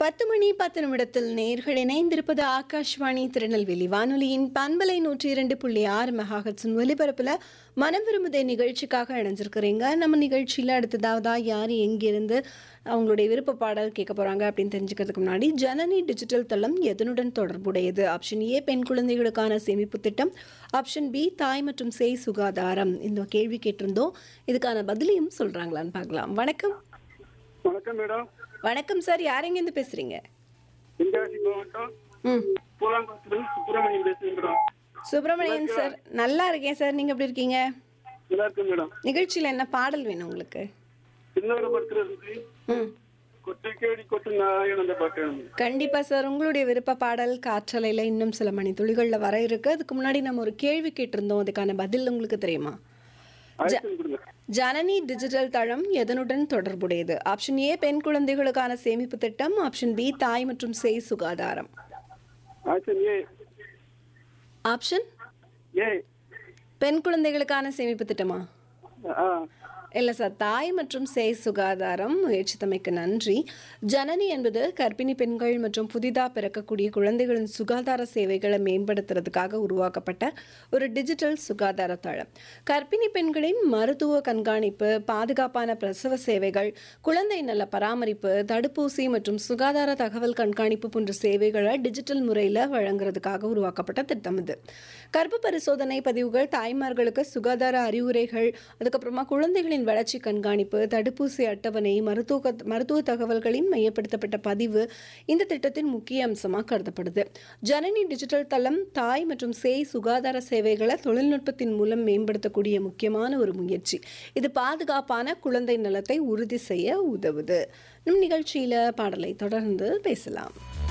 பத்து மணி பத்து நிமிடத்தில் நேர்கள் இணைந்திருப்பது ஆகாஷ்வாணி திருநெல்வேலி வானொலியின் பண்பலை நூற்றி இரண்டு புள்ளி ஆறு மெகாஹட்ஸின் ஒலிபரப்பில் மனம் விரும்புதே நிகழ்ச்சிக்காக இணைஞ்சிருக்கிறீங்க நம்ம நிகழ்ச்சியில் அடுத்ததாவதா யார் எங்கிருந்து அவங்களுடைய விருப்ப பாடல் கேட்க போகிறாங்க அப்படின்னு தெரிஞ்சுக்கிறதுக்கு முன்னாடி ஜனனி டிஜிட்டல் தளம் எதனுடன் தொடர்புடையது ஆப்ஷன் ஏ பெண் குழந்தைகளுக்கான சேமிப்பு திட்டம் ஆப்ஷன் பி தாய் மற்றும் சேய் சுகாதாரம் இந்த கேள்வி கேட்டிருந்தோம் இதுக்கான பதிலையும் சொல்கிறாங்களான்னு பார்க்கலாம் வணக்கம் வணக்கம் மேடம் வணக்கம் சார் யார் எங்கேருந்து பேசுகிறீங்க தென்காசி மாவட்டம் ம் பூலாங்குளத்துலேருந்து சுப்பிரமணியம் பேசுகிறேன் மேடம் சுப்பிரமணியன் சார் நல்லா இருக்கேன் சார் நீங்கள் எப்படி இருக்கீங்க நல்லா இருக்கேன் மேடம் நிகழ்ச்சியில் என்ன பாடல் வேணும் உங்களுக்கு சின்னவர படத்துல இருந்து ம் கொட்டை கேடி கொட்டு நாராயணன் அந்த பாட்டு வேணும் கண்டிப்பாக சார் உங்களுடைய விருப்ப பாடல் காற்றலையில் இன்னும் சில மணி துளிகளில் வர இருக்கு அதுக்கு முன்னாடி நம்ம ஒரு கேள்வி கேட்டிருந்தோம் அதுக்கான பதில் உங்களுக்கு தெரியுமா ஆயிரத்தி கொடுங்க ஜனனி டிஜிட்டல் தளம் எதனுடன் தொடர்புடையது ஆப்ஷன் ஏ பெண் குழந்தைகளுக்கான சேமிப்பு திட்டம் ஆப்ஷன் பி தாய் மற்றும் சேய் சுகாதாரம் ஆக்ஷன் ஏ ஆப்ஷன் ஏ பெண் குழந்தைகளுக்கான சேமிப்பு திட்டமா ஆ இல்லை சார் தாய் மற்றும் சேய் சுகாதாரம் முயற்சித்தமைக்கு நன்றி ஜனனி என்பது கர்ப்பிணி பெண்கள் மற்றும் புதிதாக பிறக்கக்கூடிய குழந்தைகளின் சுகாதார சேவைகளை மேம்படுத்துறதுக்காக உருவாக்கப்பட்ட ஒரு டிஜிட்டல் சுகாதார தளம் கர்ப்பிணி பெண்களின் மருத்துவ கண்காணிப்பு பாதுகாப்பான பிரசவ சேவைகள் குழந்தை நல பராமரிப்பு தடுப்பூசி மற்றும் சுகாதார தகவல் கண்காணிப்பு போன்ற சேவைகளை டிஜிட்டல் முறையில் வழங்குறதுக்காக உருவாக்கப்பட்ட திட்டம் இது கர்ப்ப பரிசோதனை பதிவுகள் தாய்மார்களுக்கு சுகாதார அறிவுரைகள் அதுக்கப்புறமா குழந்தைகளின் வளர்ச்சி கண்காணிப்பு தடுப்பூசி அட்டவணை மருத்துவ கத்- மருத்துவ தகவல்களின் மையப்படுத்தப்பட்ட பதிவு இந்த திட்டத்தின் முக்கிய அம்சமாக கருதப்படுது ஜனனி டிஜிட்டல் தளம் தாய் மற்றும் சேய் சுகாதார சேவைகளை தொழில்நுட்பத்தின் மூலம் மேம்படுத்தக்கூடிய முக்கியமான ஒரு முயற்சி இது பாதுகாப்பான குழந்தை நலத்தை உறுதி செய்ய உதவுது நம் நிகழ்ச்சியில் பாடலை தொடர்ந்து பேசலாம்